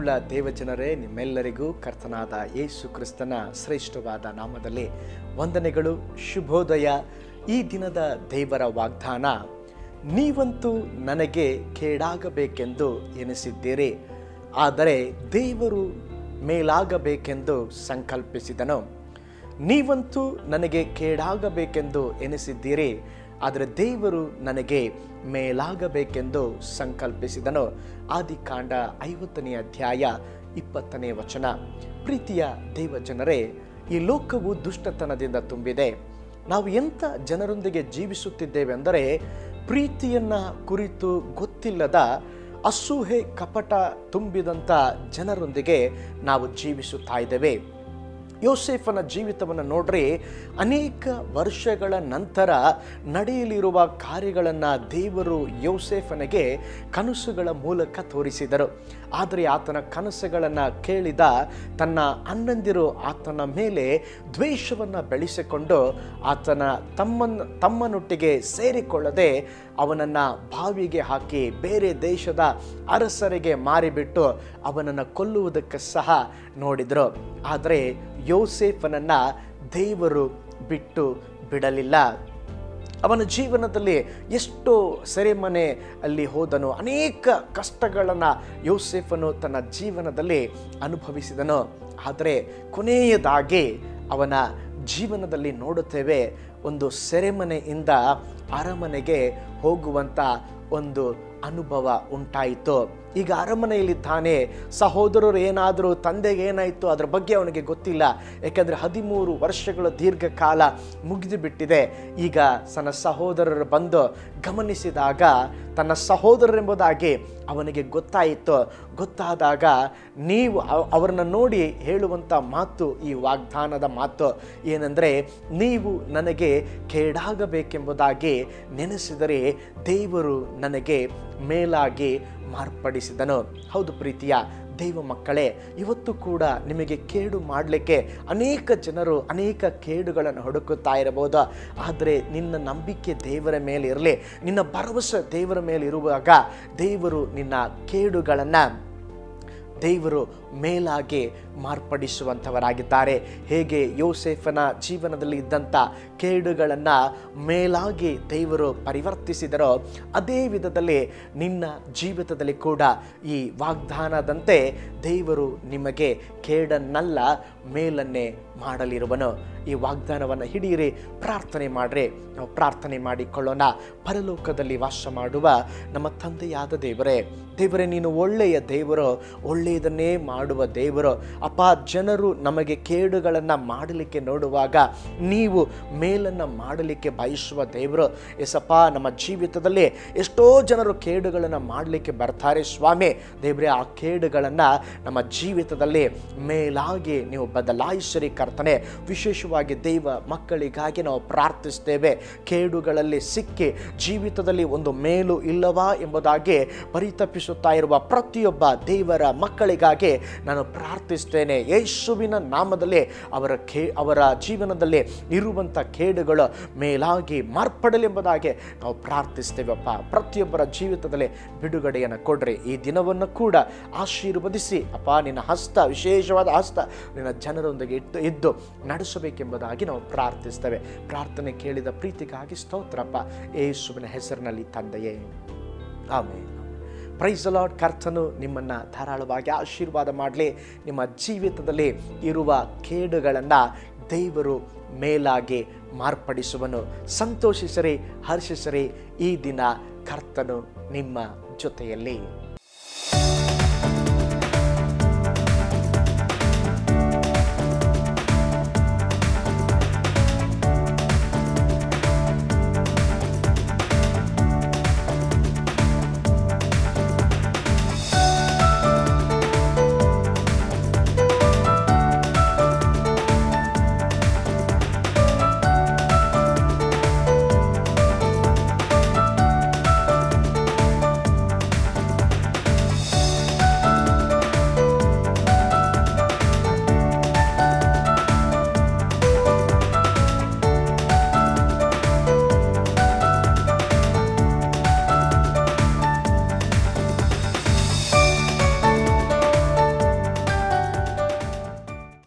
ಪ್ರೀತಿಯುಳ್ಳ ದೇವಜನರೇ ನಿಮ್ಮೆಲ್ಲರಿಗೂ ಕರ್ತನಾದ ಯೇಸು ಕ್ರಿಸ್ತನ ಶ್ರೇಷ್ಠವಾದ ನಾಮದಲ್ಲಿ ವಂದನೆಗಳು ಶುಭೋದಯ ಈ ದಿನದ ದೇವರ ವಾಗ್ದಾನ ನೀವಂತೂ ನನಗೆ ಕೇಡಾಗಬೇಕೆಂದು ಎನಿಸಿದ್ದೀರಿ ಆದರೆ ದೇವರು ಮೇಲಾಗಬೇಕೆಂದು ಸಂಕಲ್ಪಿಸಿದನು ನೀವಂತೂ ನನಗೆ ಕೇಡಾಗಬೇಕೆಂದು ಎನಿಸಿದ್ದೀರಿ ಆದರೆ ದೇವರು ನನಗೆ ಮೇಲಾಗಬೇಕೆಂದು ಸಂಕಲ್ಪಿಸಿದನು ಆದಿಕಾಂಡ ಐವತ್ತನೇ ಅಧ್ಯಾಯ ಇಪ್ಪತ್ತನೇ ವಚನ ಪ್ರೀತಿಯ ದೇವಜನರೇ ಈ ಲೋಕವು ದುಷ್ಟತನದಿಂದ ತುಂಬಿದೆ ನಾವು ಎಂಥ ಜನರೊಂದಿಗೆ ಜೀವಿಸುತ್ತಿದ್ದೇವೆ ಅಂದರೆ ಪ್ರೀತಿಯನ್ನ ಕುರಿತು ಗೊತ್ತಿಲ್ಲದ ಅಸೂಹೆ ಕಪಟ ತುಂಬಿದಂಥ ಜನರೊಂದಿಗೆ ನಾವು ಜೀವಿಸುತ್ತಾ ಇದ್ದೇವೆ ಯೋಸೇಫನ ಜೀವಿತವನ್ನು ನೋಡ್ರಿ ಅನೇಕ ವರ್ಷಗಳ ನಂತರ ನಡೆಯಲಿರುವ ಕಾರ್ಯಗಳನ್ನು ದೇವರು ಯೋಸೇಫನಿಗೆ ಕನಸುಗಳ ಮೂಲಕ ತೋರಿಸಿದರು ಆದರೆ ಆತನ ಕನಸುಗಳನ್ನು ಕೇಳಿದ ತನ್ನ ಅಣ್ಣಂದಿರು ಆತನ ಮೇಲೆ ದ್ವೇಷವನ್ನು ಬೆಳೆಸಿಕೊಂಡು ಆತನ ತಮ್ಮನ ತಮ್ಮನೊಟ್ಟಿಗೆ ಸೇರಿಕೊಳ್ಳದೆ ಅವನನ್ನು ಬಾವಿಗೆ ಹಾಕಿ ಬೇರೆ ದೇಶದ ಅರಸರಿಗೆ ಮಾರಿಬಿಟ್ಟು ಅವನನ್ನು ಕೊಲ್ಲುವುದಕ್ಕೆ ಸಹ ನೋಡಿದರು ಆದರೆ ಯೋಸೇಫನನ್ನು ದೇವರು ಬಿಟ್ಟು ಬಿಡಲಿಲ್ಲ ಅವನ ಜೀವನದಲ್ಲಿ ಎಷ್ಟೋ ಸೆರೆಮನೆ ಅಲ್ಲಿ ಹೋದನು ಅನೇಕ ಕಷ್ಟಗಳನ್ನು ಯೋಸೇಫನು ತನ್ನ ಜೀವನದಲ್ಲಿ ಅನುಭವಿಸಿದನು ಆದರೆ ಕೊನೆಯದಾಗಿ ಅವನ ಜೀವನದಲ್ಲಿ ನೋಡುತ್ತೇವೆ ಒಂದು ಸೆರೆಮನೆಯಿಂದ ಅರಮನೆಗೆ ಹೋಗುವಂಥ ಒಂದು ಅನುಭವ ಉಂಟಾಯಿತು ಈಗ ಅರಮನೆಯಲ್ಲಿದ್ದಾನೆ ಸಹೋದರರು ಏನಾದರೂ ತಂದೆಗೆ ಏನಾಯಿತು ಅದರ ಬಗ್ಗೆ ಅವನಿಗೆ ಗೊತ್ತಿಲ್ಲ ಯಾಕೆಂದರೆ ಹದಿಮೂರು ವರ್ಷಗಳ ದೀರ್ಘಕಾಲ ಮುಗಿದು ಬಿಟ್ಟಿದೆ ಈಗ ತನ್ನ ಸಹೋದರರು ಬಂದು ಗಮನಿಸಿದಾಗ ತನ್ನ ಸಹೋದರರೆಂಬುದಾಗಿ ಅವನಿಗೆ ಗೊತ್ತಾಯಿತು ಗೊತ್ತಾದಾಗ ನೀವು ಅವ- ಅವರನ್ನ ನೋಡಿ ಹೇಳುವಂಥ ಮಾತು ಈ ವಾಗ್ದಾನದ ಮಾತು ಏನೆಂದರೆ ನೀವು ನನಗೆ ಕೇಡಾಗಬೇಕೆಂಬುದಾಗಿ ನೆನೆಸಿದರೆ ದೇವರು ನನಗೆ ಮೇಲಾಗಿ ಮಾರ್ಪಡಿಸಿದನು ಹೌದು ಪ್ರೀತಿಯ ದೈವ ಮಕ್ಕಳೇ ಇವತ್ತು ಕೂಡ ನಿಮಗೆ ಕೇಡು ಮಾಡಲಿಕ್ಕೆ ಅನೇಕ ಜನರು ಅನೇಕ ಕೇಡುಗಳನ್ನು ಹುಡುಕುತ್ತಾ ಇರಬಹುದು ಆದರೆ ನಿನ್ನ ನಂಬಿಕೆ ದೇವರ ಮೇಲೆ ಇರಲಿ ನಿನ್ನ ಭರವಸೆ ದೇವರ ಮೇಲೆ ಇರುವಾಗ ದೇವರು ನಿನ್ನ ಕೇಡುಗಳನ್ನು ದೇವರು ಮೇಲಾಗಿ ಮಾರ್ಪಡಿಸುವಂಥವರಾಗಿದ್ದಾರೆ ಹೇಗೆ ಯೋಸೇಫನ ಜೀವನದಲ್ಲಿ ಇದ್ದಂಥ ಕೇಡುಗಳನ್ನು ಮೇಲಾಗಿ ದೇವರು ಪರಿವರ್ತಿಸಿದರೋ ಅದೇ ವಿಧದಲ್ಲಿ ನಿನ್ನ ಜೀವಿತದಲ್ಲಿ ಕೂಡ ಈ ವಾಗ್ದಾನದಂತೆ ದೇವರು ನಿಮಗೆ ಕೇಡನ್ನಲ್ಲ ಮೇಲನ್ನೇ ಮಾಡಲಿರುವನು ಈ ವಾಗ್ದಾನವನ್ನು ಹಿಡಿಯಿರಿ ಪ್ರಾರ್ಥನೆ ಮಾಡ್ರಿ ನಾವು ಪ್ರಾರ್ಥನೆ ಮಾಡಿಕೊಳ್ಳೋಣ ಪರಲೋಕದಲ್ಲಿ ವಾಸ ಮಾಡುವ ನಮ್ಮ ತಂದೆಯಾದ ದೇವರೇ ದೇವರೇ ನೀನು ಒಳ್ಳೆಯ ದೇವರು ಒಳ್ಳೆಯದನ್ನೇ ಮಾಡುವ ದೇವರು ಅಪ್ಪ ಜನರು ನಮಗೆ ಕೇಡುಗಳನ್ನು ಮಾಡಲಿಕ್ಕೆ ನೋಡುವಾಗ ನೀವು ಮೇಲನ್ನು ಮಾಡಲಿಕ್ಕೆ ಬಯಸುವ ದೇವರು ಎಸಪ್ಪ ನಮ್ಮ ಜೀವಿತದಲ್ಲಿ ಎಷ್ಟೋ ಜನರು ಕೇಡುಗಳನ್ನು ಮಾಡಲಿಕ್ಕೆ ಬರ್ತಾರೆ ಸ್ವಾಮಿ ದೇವರೇ ಆ ಕೇಡುಗಳನ್ನು ನಮ್ಮ ಜೀವಿತದಲ್ಲಿ ಮೇಲಾಗಿ ನೀವು ಬದಲಾಯಿಸಿರಿ ಕರ್ತನೆ ವಿಶೇಷವಾಗಿ ದೈವ ಮಕ್ಕಳಿಗಾಗಿ ನಾವು ಪ್ರಾರ್ಥಿಸ್ತೇವೆ ಕೇಡುಗಳಲ್ಲಿ ಸಿಕ್ಕಿ ಜೀವಿತದಲ್ಲಿ ಒಂದು ಮೇಲು ಇಲ್ಲವಾ ಎಂಬುದಾಗಿ ಪರಿತಪಿಸುತ್ತಾ ಇರುವ ಪ್ರತಿಯೊಬ್ಬ ದೇವರ ಮಕ್ಕಳಿಗಾಗಿ ನಾನು ಪ್ರಾರ್ಥಿಸ್ತೇನೆ ಯೇಸುವಿನ ನಾಮದಲ್ಲಿ ಅವರ ಖೇ ಅವರ ಜೀವನದಲ್ಲಿ ಇರುವಂಥ ಕೇಡುಗಳು ಮೇಲಾಗಿ ಮಾರ್ಪಡಲೆಂಬುದಾಗಿ ನಾವು ಪ್ರಾರ್ಥಿಸ್ತೇವಪ್ಪ ಪ್ರತಿಯೊಬ್ಬರ ಜೀವಿತದಲ್ಲಿ ಬಿಡುಗಡೆಯನ್ನು ಕೊಡ್ರಿ ಈ ದಿನವನ್ನು ಕೂಡ ಆಶೀರ್ವದಿಸಿ ಅಪ್ಪ ನಿನ್ನ ಹಸ್ತ ವಿಶೇಷವಾದ ಹಸ್ತ ನಿನ್ನ ಜನರೊಂದಿಗೆ ಇಟ್ಟು ಇದ್ದು ನಡೆಸಬೇಕೆಂಬುದಾಗಿ ನಾವು ಪ್ರಾರ್ಥಿಸ್ತೇವೆ ಪ್ರಾರ್ಥನೆ ಕೇಳಿದ ಪ್ರೀತಿಗಾಗಿ ಸ್ತೋತ್ರಪ್ಪ ಯೇಸುವಿನ ಹೆಸರಿನಲ್ಲಿ ತಂದೆಯೇ ಆಮೇಲೆ ಪ್ರೈಸ್ ಲಾರ್ಡ್ ಕರ್ತನು ನಿಮ್ಮನ್ನು ಧಾರಾಳವಾಗಿ ಆಶೀರ್ವಾದ ಮಾಡಲಿ ನಿಮ್ಮ ಜೀವಿತದಲ್ಲಿ ಇರುವ ಕೇಡುಗಳನ್ನು ದೇವರು ಮೇಲಾಗಿ ಮಾರ್ಪಡಿಸುವನು ಸಂತೋಷಿಸರಿ ಹರ್ಷಿಸರಿ ಈ ದಿನ ಕರ್ತನು ನಿಮ್ಮ ಜೊತೆಯಲ್ಲಿ